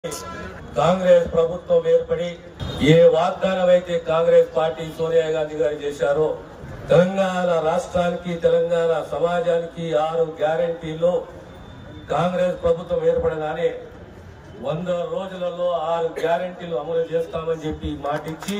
కాంగ్రెస్ ప్రభుత్వం ఏర్పడి ఏ వాగ్దానం అయితే కాంగ్రెస్ పార్టీ సోనియా గాంధీ గారు చేశారో తెలంగాణ రాష్ట్రానికి తెలంగాణ సమాజానికి ఆరు గ్యారంటీల్లో కాంగ్రెస్ ప్రభుత్వం ఏర్పడగానే వంద రోజులలో ఆరు గ్యారంటీలు అమలు చేస్తామని చెప్పి మాటిచ్చి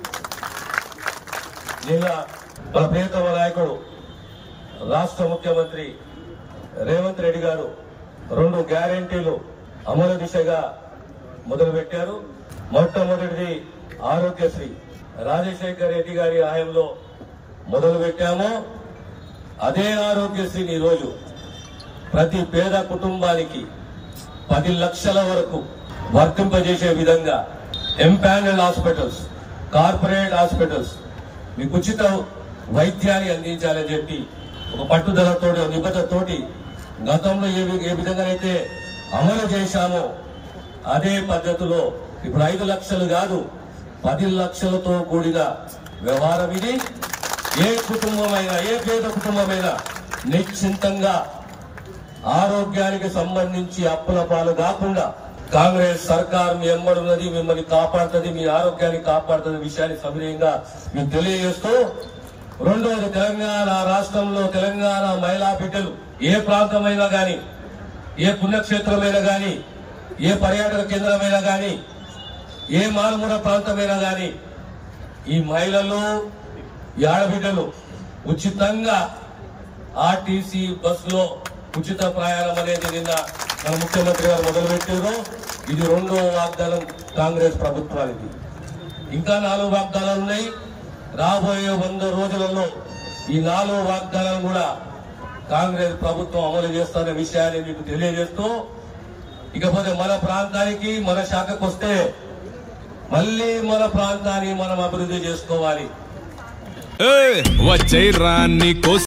నిన్న మన ప్రియతమ నాయకుడు రాష్ట్ర ముఖ్యమంత్రి రేవంత్ రెడ్డి గారు రెండు గ్యారంటీలు అమలు దిశగా మొదలుపెట్టారు మొట్టమొదటిది ఆరోగ్యశ్రీ రాజశేఖర్ రెడ్డి గారి హయాంలో మొదలు పెట్టాము అదే ఆరోగ్యశ్రీని ఈరోజు ప్రతి పేద కుటుంబానికి పది లక్షల వరకు వర్తింపజేసే విధంగా ఎంపానల్ హాస్పిటల్స్ కార్పొరేట్ హాస్పిటల్స్ మీకు ఉచిత వైద్యాన్ని అందించాలని చెప్పి ఒక పట్టుదలతోటి ఒక నిబద్ధతోటి గతంలో ఏ వి- ఏ విధంగానైతే అమలు చేశామో అదే పద్ధతిలో ఇప్పుడు ఐదు లక్షలు కాదు పది లక్షలతో కూడిన వ్యవహారం ఇది ఏ కుటుంబమైనా ఏ పేద కుటుంబమైనా నిశ్చింతంగా ఆరోగ్యానికి సంబంధించి అప్పుల పాలు కాకుండా కాంగ్రెస్ సర్కార్ మీ ఎమ్మడున్నది మిమ్మల్ని కాపాడుతుంది మీ ఆరోగ్యాన్ని కాపాడుతున్న విషయాన్ని సవినయంగా మీకు తెలియజేస్తూ రెండవది తెలంగాణ రాష్ట్రంలో తెలంగాణ మహిళా బిడ్డలు ఏ ప్రాంతమైనా గాని ఏ పుణ్యక్షేత్రమైనా గాని ఏ పర్యాటక కేంద్రమైనా గాని ఏ మారుమూల ప్రాంతమైనా గాని ఈ మహిళలు ఈ ఆడబిడ్డలు ఉచితంగా ఆర్టీసీ బస్సులో ఉచిత ప్రయాణం అనేది నిన్న మన ముఖ్యమంత్రి గారు మొదలుపెట్టారు ఇది రెండో వాగ్దానం కాంగ్రెస్ ప్రభుత్వానికి ఇంకా నాలుగు వాగ్దానాలు ఉన్నాయి రాబోయే వంద రోజులలో ఈ నాలుగు వాగ్దానాలు కూడా కాంగ్రెస్ ప్రభుత్వం అమలు చేస్తున్న విషయాన్ని మీకు తెలియజేస్తూ ఇకపోతే మన ప్రాంతానికి మన శాఖకు వస్తే మళ్ళీ మన ప్రాంతాన్ని మనం అభివృద్ధి చేసుకోవాలి వచ్చే రాన్ని కోసి